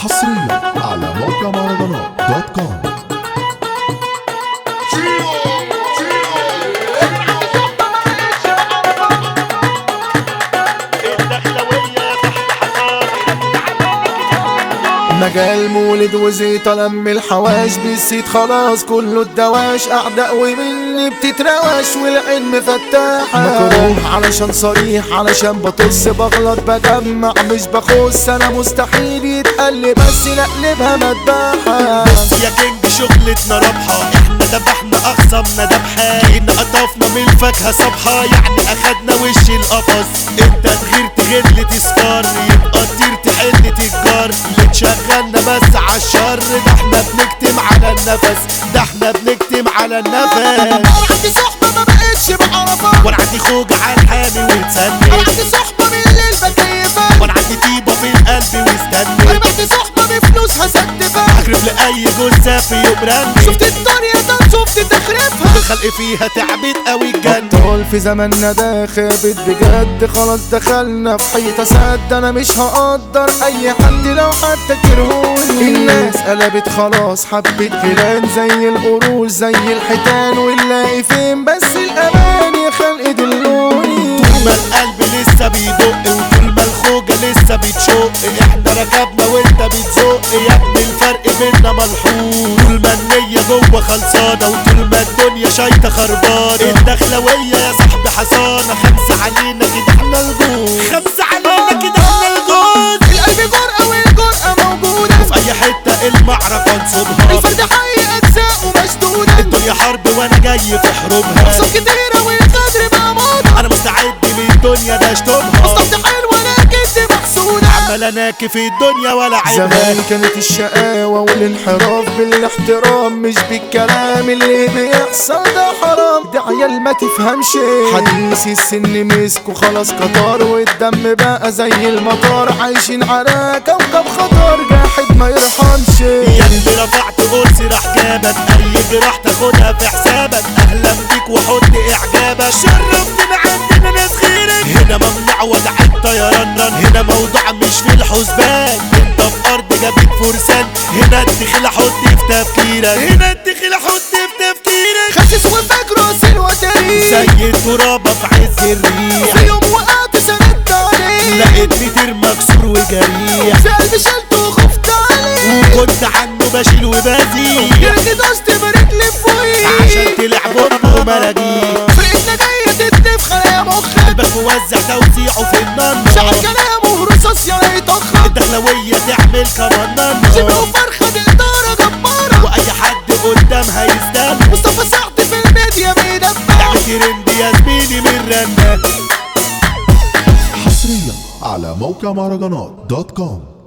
حصريا على موقع مهرجانات دوت كوم الدخلوية تحت حصار مجال مولد وزيت لم الحواش بيسيت خلاص كله الدواش اعداء ومني بتتروش والعين مفتاحة مكروه علشان صريح علشان بطص بغلط بجمع مش بخص انا مستحيل يتقل بس نقلبها مذبحة يا كينج شغلتنا رابحة احنا ذبحنا اخصمنا ذبحة جينا قطفنا من الفاكهة صبحة يعني اخدنا وش القفص انت تغير تغل تسكر يبقى تطير تحل تتجار اللي تشغلنا بس عالشر ده احنا بنكتم على النفس ده احنا بنكتم على النفس عندي صحبة ما بقتش بعرفها وانا عندي خوجة على الحامي وتسند عندي صحبة من الليل بكيفها وانا عندي طيبة في القلب واستنى عندي صحبة بفلوسها ستفها اخرب لاي جثة في يوم رني شفت الدنيا ده شفت تخريفها الخلق فيها تعبت قوي الجنة طول في زماننا ده خابت بجد خلاص دخلنا في حيطة سد انا مش هقدر اي حد لو حتى كرهوني الناس قلبت خلاص حبت جيران زي القروش زي الحيتان ونلاقي فين بس الامان يا خلق دلوني طول ما القلب لسه بيدق وطول ما الخوجة لسه بتشق احنا ركبنا وانت بتزق يا ابني الفرق بينا ملحوظ طول ما النية جوه خلصانة وطول ما الدنيا شايطة خربانة الدخلوية يا صاحبي حصانة خمسة علينا كده احنا الجوز خمسة علينا كده احنا الجوز القلب جرأة والجرأة موجودة وفي اي حتة المعركة نصيبها الفرد حي اجزاء ومشدودة الدنيا حرب وانا جاي في حروبها صف كتيرة والقدر بقى موضة انا مستعد للدنيا ده اشطبها مصلحتي حلوة لكن دي محسودة عمال اناكي في الدنيا ولا عيبها زمان كانت الشقاوة والانحراف بالاحترام مش بالكلام اللي بيحصل ده حرام ده عيال ما تفهمش حديث السن مسك وخلاص قطار والدم بقى زي المطار عايشين على كوكب خطر جاحد ما يرحمش يا اللي رفعت قرصي راح جابك اي جراح تاخدها في حسابك اهلا بيك وحط اعجابك شرفتنا عندنا ناس غيرك هنا ممنوع وضع الطيران رن هنا موضوع مش في الحسبان انت في ارض جابت فرسان هنا الدخيل حط في تفكيرك هنا الدخيل حط في تفكيرك خسس وفاكره سلوى تاريخ زي الترابة في عز الريح في يوم وقعت سندت عليه لقيت متر مكسور وجريح في قلبي شلت وخفت عليه وكنت عنه بشيل وبزيح جريت دوست برجلي فوقيه عشان تلعب امه ومراجيح فرقتنا جاية تتنفخ يا مخك قلبك موزع توزيعه في النار شعر كلامه رصاص يا يتأخر الدخلوية تعمل كمان شبه نار وفرخة دي إدارة جبارة واي حد قدامها يستنى مصطفى سعد في الميديا بيدبر لعبة ترند يا زميلي من رنة حصريا على موقع مهرجانات دوت كوم